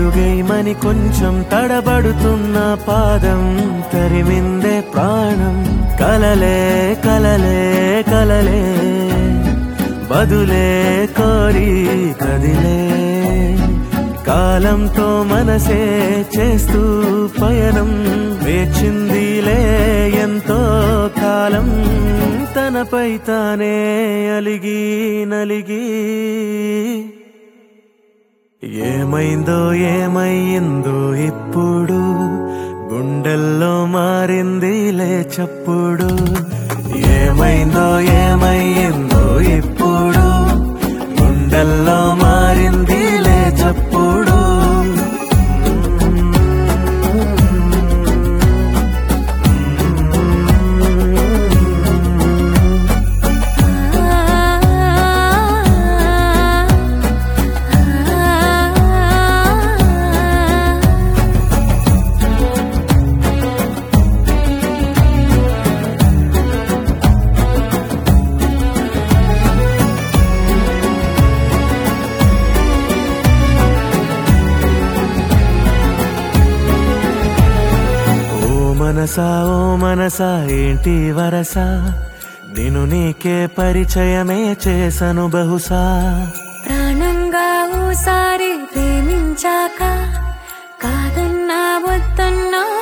అడుగేయమని కొంచెం తడబడుతున్న పాదం తరిమిందే ప్రాణం కలలే కలలే కలలే బదులే కోరి కదిలే కాలంతో మనసే చేస్తూ పయనం వేచిందిలే ఎంతో కాలం తనపై తానే అలిగి నలిగి ఏమైందో ఏమయ్యిందో ఇప్పుడు గుండెల్లో మారిందిలే చప్పుడు ఏమైందో ఏమయ్యిందో ఇప్పుడు గుండెల్లో మారిందిలే చప్పుడు ఓ మనసా ఓ మనసా ఏంటి వరస నేను నీకే పరిచయమే చేసను బహుశా ప్రాణంగా ఓసారి ప్రేమించాక కాదన్నా వద్దన్నా